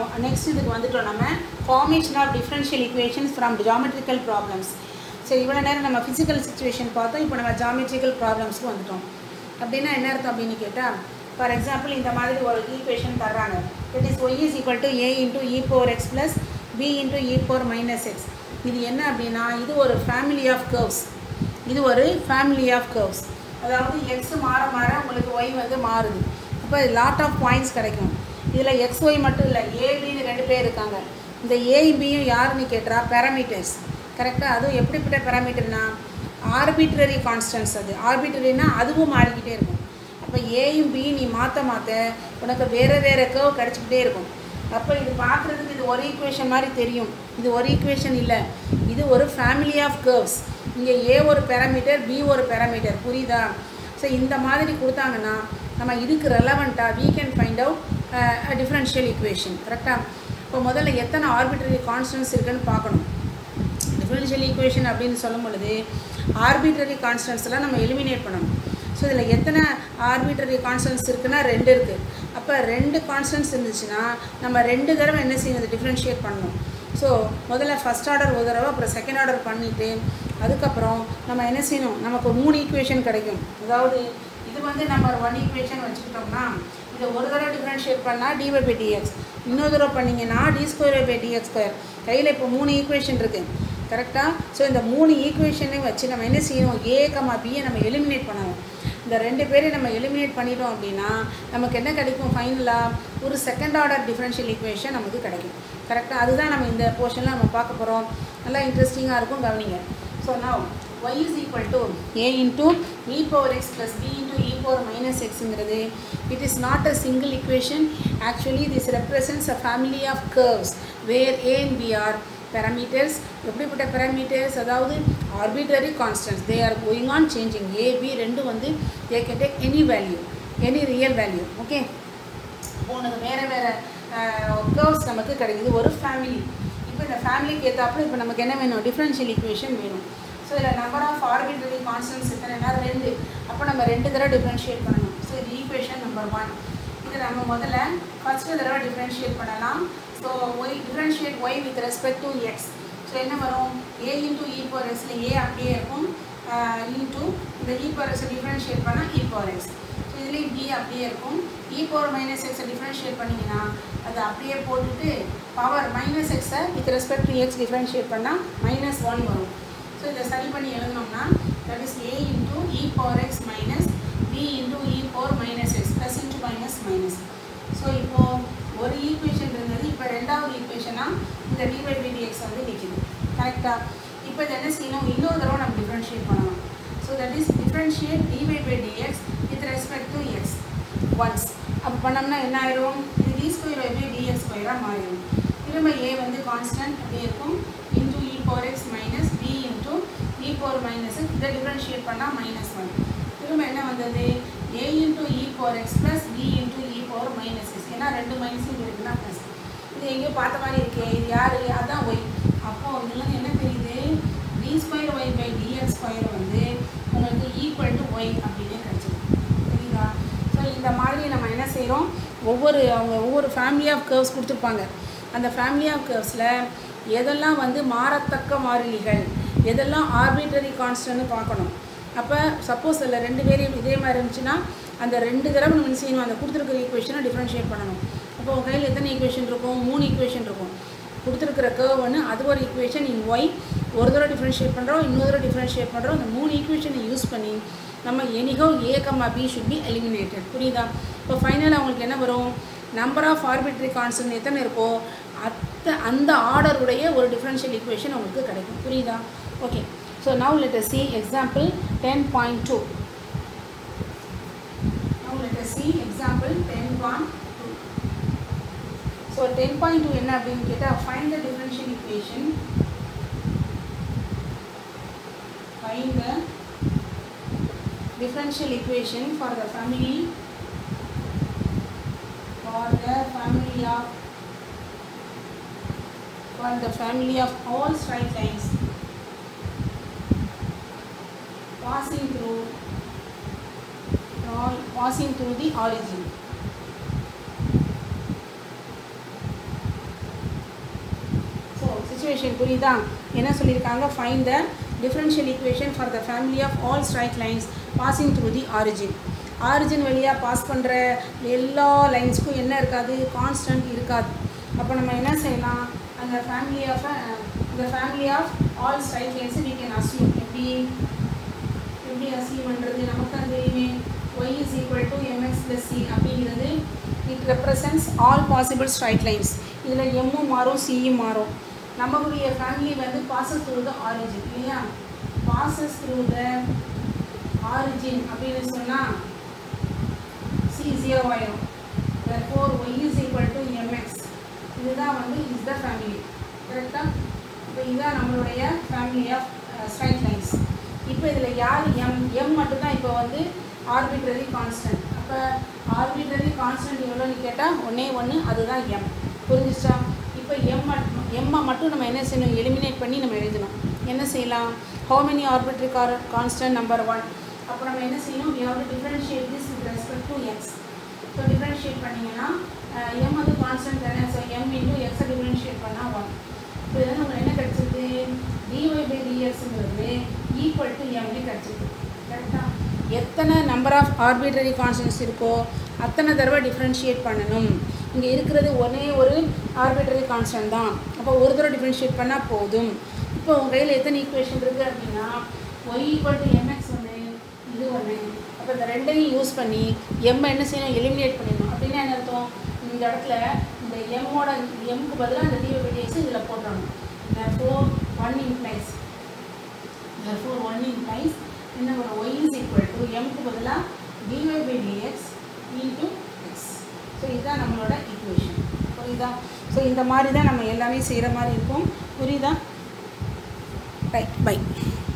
next இதுக்கு வந்துட்டோம் நம்ம formation of differential equations from geometrical problems சரி இவ்வளோ நேரம் நம்ம ஃபிசிக்கல் சுச்சுவேஷன் பார்த்தோம் இப்போ நம்ம ஜாமெட்ரிக்கல் ப்ராப்ளம்ஸ்க்கு வந்துட்டோம் அப்படின்னா என்ன அர்த்தம் அப்படின்னு கேட்டால் ஃபார் எக்ஸாம்பிள் இந்த மாதிரி ஒரு ஈக்குவேஷன் தர்றாங்க it is y is equal to a into e four x plus b into e four minus x இது என்ன அப்படின்னா இது ஒரு ஃபேமிலி ஆஃப் கர்வ்ஸ் இது ஒரு ஃபேமிலி ஆஃப் கர்வ்ஸ் அதாவது எக்ஸ் மாற மாற உங்களுக்கு ஒய் வந்து மாறுது அப்போ லாட் ஆஃப் பாயிண்ட்ஸ் கிடைக்கும் இதில் எக்ஸ் ஒய் மட்டும் இல்லை ஏபின்னு ரெண்டு பேர் இருக்காங்க இந்த ஏபியும் யாருன்னு கேட்டா பேராமீட்டர்ஸ் கரெக்டாக அதுவும் எப்படிப்பட்ட பேராமீட்டர்னா ஆர்பிட்ரரி கான்ஸ்டன்ஸ் அது ஆர்பிட்ரரினா அதுவும் மாறிக்கிட்டே இருக்கும் அப்போ ஏயும் பி நீ மாற்ற மாற்ற உனக்கு வேறு வேறு கர்வ் கிடச்சிக்கிட்டே இருக்கும் அப்போ இது பார்க்குறதுக்கு இது ஒரு ஈக்குவேஷன் மாதிரி தெரியும் இது ஒரு ஈக்குவேஷன் இல்லை இது ஒரு ஃபேமிலி ஆஃப் கர்வ்ஸ் இங்கே ஏ ஒரு பேராமீட்டர் பி ஒரு பேராமீட்டர் புரியுதா ஸோ இந்த மாதிரி கொடுத்தாங்கன்னா நம்ம இதுக்கு ரெலவெண்ட்டாக we can find out differential equation கரெக்டாக இப்போ முதல்ல எத்தனை ஆர்பிட்ரரி கான்ஸ்டன்ஸ் இருக்குன்னு பார்க்கணும் டிஃபரன்ஷியல் ஈக்குவேஷன் அப்படின்னு சொல்லும் பொழுது ஆர்பிட்ரரி கான்ஸ்டன்ஸ்லாம் நம்ம எலிமினேட் பண்ணணும் ஸோ இதில் எத்தனை ஆர்பிட்ரரி கான்ஸ்டன்ஸ் இருக்குன்னா ரெண்டு இருக்குது அப்போ ரெண்டு கான்ஸ்டன்ஸ் இருந்துச்சுன்னா நம்ம ரெண்டு தடவை என்ன செய்யணும் டிஃப்ரென்ஷியேட் பண்ணணும் ஸோ முதல்ல ஃபஸ்ட் ஆர்டர் ஒரு தடவை அப்புறம் செகண்ட் ஆர்டர் பண்ணிவிட்டு அதுக்கப்புறம் நம்ம என்ன செய்யணும் நமக்கு மூணு ஈக்குவேஷன் கிடைக்கும் அதாவது இது வந்து நம்ம ஒன் ஈக்குவேஷன் வச்சுக்கிட்டோம்னா இதை ஒரு தடவை டிஃப்ரென்ஷியேட் பண்ணால் டிவை பை டிஎக்ஸ் இன்னொரு தடவை பண்ணிங்கன்னா d square by dx square கையில் இப்போ மூணு ஈக்குவேஷன் இருக்குது கரெக்டாக ஸோ இந்த மூணு ஈக்குவேஷனையும் வச்சு நம்ம என்ன செய்யணும் ஏ கமா பியை நம்ம எலிமினேட் பண்ணணும் இந்த ரெண்டு பேரையும் நம்ம எலிமினேட் பண்ணிட்டோம் அப்படின்னா நமக்கு என்ன கிடைக்கும் ஃபைனலாக ஒரு செகண்ட் ஆர்டர் டிஃபரன்ஷியல் ஈக்குவேஷன் நமக்கு கிடைக்கும் கரெக்டாக அதுதான் நம்ம இந்த போர்ஷனில் நம்ம பார்க்க போகிறோம் நல்லா இன்ட்ரெஸ்டிங்காக இருக்கும் கவனிங்க ஸோ நான் y is equal to a into e power x plus b into e power minus xங்கிறது it is not a single equation actually this represents a family of curves where a and b are parameters எப்படிப்பட்ட parameters அதாவது arbitrary constants they are going on changing a b ரெண்டும் வந்து they can take any value any real value okay இப்போ உனக்கு வேறு வேறு curves நமக்கு கிடைக்குது ஒரு ஃபேமிலி இப்போ இந்த ஃபேமிலிக்கு ஏற்றாப்புல இப்போ நமக்கு என்ன வேணும் டிஃப்ரென்ஷியல் ஈக்குவேஷன் வேணும் ஸோ இதில் நம்பர் ஆஃப் ஆர்பிட்ரரி கான்ஸ்டன்ஸ் எத்தனைனா ரெண்டு அப்போ நம்ம ரெண்டு தடவை டிஃப்ரென்ஷியேட் பண்ணணும் ஸோ இது ஈக்குவேஷன் நம்பர் ஒன் இது நம்ம முதல்ல ஃபஸ்ட்டு தடவை டிஃப்ரென்ஷியேட் பண்ணலாம் so y differentiate y with respect to x so என்ன வரும் ஏ இன்டூ இ பவர் எக்ஸில் ஏ அப்படியே இருக்கும் இன்டூ இந்த இ பவர் எக்ஸை டிஃப்ரென்ஷியேட் பண்ணால் இ பவர் எக்ஸ் ஸோ இதுலேயும் பி அப்படியே இருக்கும் இ பவர் மைனஸ் எக்ஸை டிஃப்ரென்ஷியேட் பண்ணிங்கன்னா அதை அப்படியே போட்டுட்டு பவர் மைனஸ் எக்ஸை with respect to x differentiate பண்ணால் மைனஸ் ஒன் வரும் ஸோ இதை சரி பண்ணி எழுதணும்னா that is a into e power x minus b into e power minus x plus into minus minus so இப்போது ஒரு ஈக்குவேஷன் இருந்தது இப்போ ரெண்டாவது ஈக்குவேஷனாக இந்த டிவை பை டிஎக்ஸ் வந்து நிற்கிது கரெக்டாக இப்போ இதை என்ன செய்யணும் இன்னொரு தடவை நம்ம டிஃப்ரென்ஷியேட் பண்ணணும் so that is differentiate dy by dx with respect to x once அப்போ பண்ணோம்னா என்ன ஆயிரும் இது d square by by dx ஸ்கொயராக மாறிடும் திரும்ப ஏ வந்து கான்ஸ்டன்ட் அப்படியே இருக்கும் into e power x minus b into e power minus இதை டிஃப்ரென்ஷியேட் பண்ணால் மைனஸ் ஒன் திரும்ப என்ன வந்தது a into e power x plus b into e power minus x ஏன்னா ரெண்டு மைனஸ் இங்கே இருக்குன்னா ப்ளஸ் இது எங்கேயோ பார்த்த மாதிரி இருக்கே இது யார் அதான் ஒய் அப்போ இதெல்லாம் என்ன தெரியுது d square y by dx square வந்து உங்களுக்கு ஈக்குவல் டு ஒய் அப்படின்னு கிடச்சிருக்கு புரியுதா ஸோ இந்த மாதிரி நம்ம என்ன செய்கிறோம் ஒவ்வொரு அவங்க ஒவ்வொரு ஃபேமிலி ஆஃப் கர்வ்ஸ் கொடுத்துருப்பாங்க அந்த ஃபேமிலி ஆஃப் கர்வ்ஸில் எதெல்லாம் வந்து மாறத்தக்க மாறிலிகள் எதெல்லாம் ஆர்பிட்ரரி கான்ஸ்டன்ட்னு பார்க்கணும் அப்போ சப்போஸ் அதில் ரெண்டு வேரியபிள் இதே மாதிரி இருந்துச்சுன்னா அந்த ரெண்டு தடவை நம்ம என்ன செய்யணும் அந்த கொடுத்துருக்கிற ஈக்குவேஷனை டிஃப்ரென்ஷியேட் பண்ணணும் அப்போ உங்கள் கையில் எத்தனை ஈக்குவேஷன் இருக்கும் மூணு ஈக்குவேஷன் இருக்கும் கொடுத்துருக்கிற கேர்வ் ஒன்று அது ஒரு ஈக்குவேஷன் இன் ஒய் ஒரு தடவை டிஃப்ரென்ஷியேட் பண்ணுறோம் இன்னொரு தடவை டிஃப்ரென்ஷியேட் பண்ணுறோம் அந்த மூணு ஈக்குவேஷனை யூஸ் பண்ணி நம்ம எனிகோ a comma b should be eliminated புரியுதா இப்போ ஃபைனலாக அவங்களுக்கு என்ன வரும் நம்பர் ஆஃப் ஆர்பிட்ரி கான்ஸ்டன்ட் எத்தனை இருக்கோ அத்த அந்த ஆர்டருடைய ஒரு டிஃப்ரென்ஷியல் ஈக்குவேஷன் உங்களுக்கு கிடைக்கும் புரியுதா okay so now let see example ten point two now let see example ten point two so ten point two என்ன அப்படின்னு கேட்டால் find the differential equation find the differential equation for the family for the family of for the family of all straight lines passing through all passing through the origin situation புரியுதா என்ன சொல்லியிருக்காங்க find the differential equation for the family of all straight lines passing through the origin origin வழியாக pass பண்ணுற எல்லா லைன்ஸ்க்கும் என்ன இருக்காது constant இருக்காது அப்போ நம்ம என்ன செய்யலாம் அந்த ஃபேமிலி ஆஃப் இந்த family of all straight lines we can assume எப்படி எப்படி அசீவ் பண்ணுறது நமக்கு அந்த தெரியுமே y is equal to mx plus c அப்படிங்கிறது it represents all possible straight lines இதில் எம்மும் மாறும் சியும் மாறும் நம்மளுடைய ஃபேமிலி வந்து பாசஸ் த்ரூ த ஆரிஜின் இல்லையா பாசஸ் த்ரூ த ஆரிஜின் அப்படின்னு சொன்னால் சி ஜீரோ ஆயிரும் therefore y is equal to mx இதுதான் வந்து இஸ் த ஃபேமிலி கரெக்டாக இப்போ இதுதான் நம்மளுடைய ஃபேமிலி ஆஃப் ஸ்ட்ரைட் லைன்ஸ் இப்போ இதில் யார் எம் எம் மட்டும்தான் இப்போ வந்து ஆர்பிட்ரரி கான்ஸ்டன்ட் அப்போ ஆர்பிட்ரரி கான்ஸ்டன்ட் எவ்வளோன்னு கேட்டால் ஒன்றே ஒன்று அதுதான் எம் புரிஞ்சிச்சா இப்போ எம் மட்டும் எம்மை மட்டும் நம்ம என்ன செய்யணும் எலிமினேட் பண்ணி நம்ம எழுதணும் என்ன செய்யலாம் how many arbitrary car- constant number one அப்போ நம்ம என்ன செய்யணும் we have to differentiate this with respect to x so differentiate பண்ணிங்கன்னா எம் வந்து கான்ஸ்டன்ட் தானே ஸோ எம் இன்டூ எக்ஸை டிஃப்ரென்ஷியேட் பண்ணால் ஒன் இப்போ இதில் உங்களுக்கு என்ன கிடச்சிருக்கு டிஒய் பை டிஎக்ஸுங்கிறது ஈக்குவல் டு எம்னு கிடச்சிருக்கு கரெக்டாக எத்தனை நம்பர் ஆஃப் ஆர்பிட்ரரி கான்ஸ்டன்ட்ஸ் இருக்கோ அத்தனை தடவை டிஃப்ரென்ஷியேட் பண்ணணும் இங்கே இருக்கிறது ஒரே ஒரு ஆர்பிட்ரரி கான்ஸ்டன்ட் தான் அப்போ ஒரு தடவை டிஃப்ரென்ஷியேட் பண்ணால் போதும் இப்போ உங்கள் கையில் எத்தனை ஈக்குவேஷன் இருக்குது அப்படின்னா ஒய் ஈக்குவல் டு எம்எக்ஸ் ஒன்று இது ஒன்று அப்போ இந்த ரெண்டையும் யூஸ் பண்ணி எம்மை என்ன செய்யணும் எலிமினேட் பண்ணிடணும் அப்படின்னா என்ன அர்த்தம் இந்த இடத்துல இந்த எம்மோட எம்க்கு பதிலாக இந்த டிஓபிடிஎக்ஸ் இதில் போட்டுறணும் therefore one implies therefore one implies என்ன வரும் ஒய் இஸ் ஈக்குவல் டு எம்க்கு பதிலாக dy by dx into x so இதுதான் நம்மளோட ஈக்குவேஷன் புரியுதா ஸோ இந்த மாதிரி தான் நம்ம எல்லாமே செய்கிற மாதிரி இருக்கும் புரியுதா ரைட் பை